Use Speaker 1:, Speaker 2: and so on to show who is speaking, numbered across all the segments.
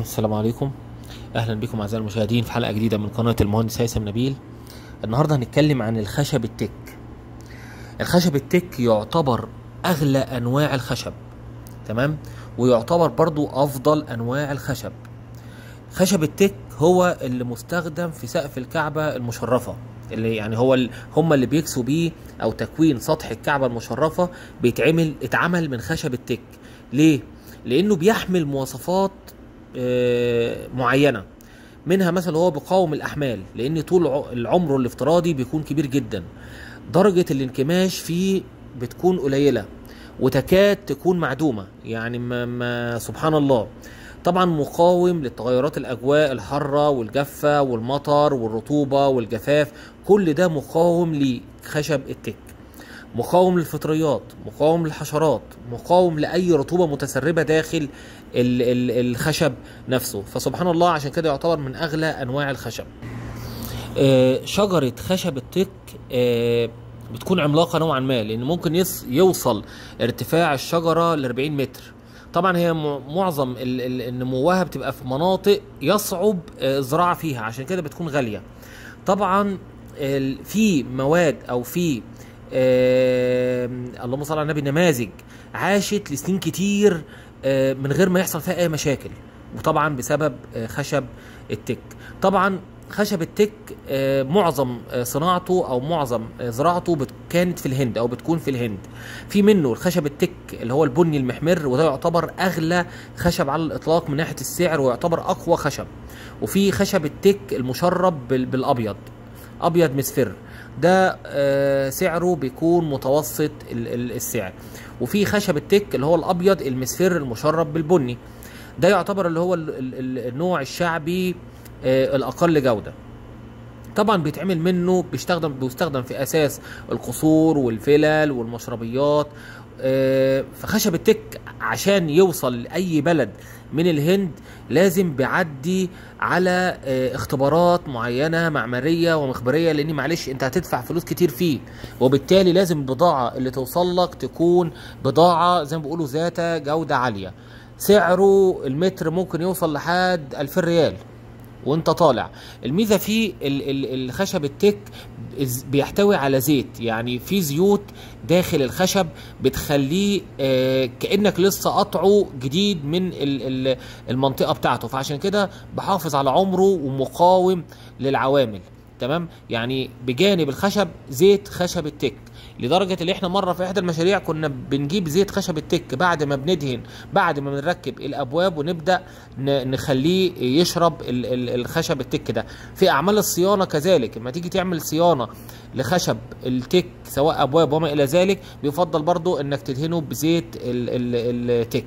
Speaker 1: السلام عليكم اهلا بكم اعزائي المشاهدين في حلقه جديده من قناه المهندس هيثم نبيل النهارده هنتكلم عن الخشب التك الخشب التك يعتبر اغلى انواع الخشب تمام ويعتبر برضو افضل انواع الخشب خشب التك هو اللي مستخدم في سقف الكعبه المشرفه اللي يعني هو ال... هم اللي بيكسوا بيه او تكوين سطح الكعبه المشرفه بيتعمل اتعمل من خشب التك ليه لانه بيحمل مواصفات آه، معينه منها مثلا هو بيقاوم الاحمال لان طول ع- العمر الافتراضي بيكون كبير جدا درجه الانكماش فيه بتكون قليله وتكاد تكون معدومه يعني ما, ما سبحان الله طبعا مقاوم للتغيرات الاجواء الحاره والجافه والمطر والرطوبه والجفاف كل ده مقاوم لخشب التك مقاوم للفطريات مقاوم للحشرات مقاوم لاي رطوبه متسربه داخل ال- ال- الخشب نفسه فسبحان الله عشان كده يعتبر من اغلى انواع الخشب آه، شجره خشب التك آه، بتكون عملاقه نوعا ما لان ممكن يص- يوصل ارتفاع الشجره ل 40 متر طبعا هي م- معظم ال- ال- نموها بتبقى في مناطق يصعب آه، الزراعه فيها عشان كده بتكون غاليه طبعا ال- في مواد او في آه اللهم صل على النبي نماذج عاشت لسنين كتير آه من غير ما يحصل فيها اي مشاكل وطبعا بسبب آه خشب التك طبعا خشب التك آه معظم آه صناعته او معظم آه زراعته بت- كانت في الهند او بتكون في الهند في منه الخشب التك اللي هو البني المحمر وده يعتبر اغلى خشب على الاطلاق من ناحيه السعر ويعتبر اقوى خشب وفي خشب التك المشرب بال- بالابيض ابيض مصفر ده آه، سعره بيكون متوسط ال- ال- السعر وفي خشب التك اللي هو الابيض المصفر المشرب بالبني ده يعتبر اللي هو ال- ال- ال- النوع الشعبي آه، الاقل جوده طبعا بيتعمل منه بيستخدم بيستخدم في اساس القصور والفلل والمشربيات آه، فخشب التك عشان يوصل لاي بلد من الهند لازم بيعدي على آه، اختبارات معينه معماريه ومخبريه لان معلش انت هتدفع فلوس كتير فيه وبالتالي لازم البضاعه اللي توصل لك تكون بضاعه زي ما بيقولوا ذات جوده عاليه سعره المتر ممكن يوصل لحد 2000 ريال وانت طالع الميزه فيه ال- ال- الخشب التك إز- بيحتوي على زيت يعني في زيوت داخل الخشب بتخليه آه، كانك لسه قطعه جديد من ال- ال- المنطقه بتاعته فعشان كده بحافظ على عمره ومقاوم للعوامل تمام يعني بجانب الخشب زيت خشب التك لدرجه اللي احنا مره في احدى المشاريع كنا بنجيب زيت خشب التك بعد ما بندهن بعد ما بنركب الابواب ونبدا ن- نخليه يشرب ال- ال- الخشب التك ده في اعمال الصيانه كذلك لما تيجي تعمل صيانه لخشب التك سواء ابواب وما الى ذلك بيفضل برضو انك تدهنه بزيت ال- ال- التك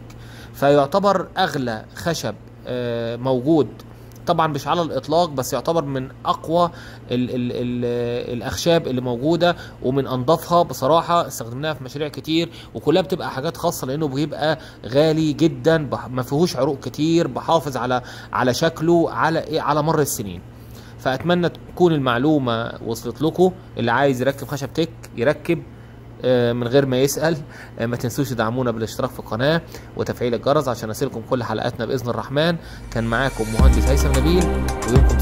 Speaker 1: فيعتبر اغلى خشب آه، موجود طبعا مش على الاطلاق بس يعتبر من اقوى ال ال ال الاخشاب اللي موجوده ومن انضفها بصراحه استخدمناها في مشاريع كتير وكلها بتبقى حاجات خاصه لانه بيبقى غالي جدا بح- ما فيهوش عروق كتير بحافظ على على شكله على ايه على مر السنين فاتمنى تكون المعلومه وصلت لكم اللي عايز يركب خشب تك يركب آه، من غير ما يسال آه، ما تنسوش تدعمونا بالاشتراك في القناه وتفعيل الجرس عشان اصلكم كل حلقاتنا باذن الرحمن كان معاكم مهندس هيثم نبيل ويومكم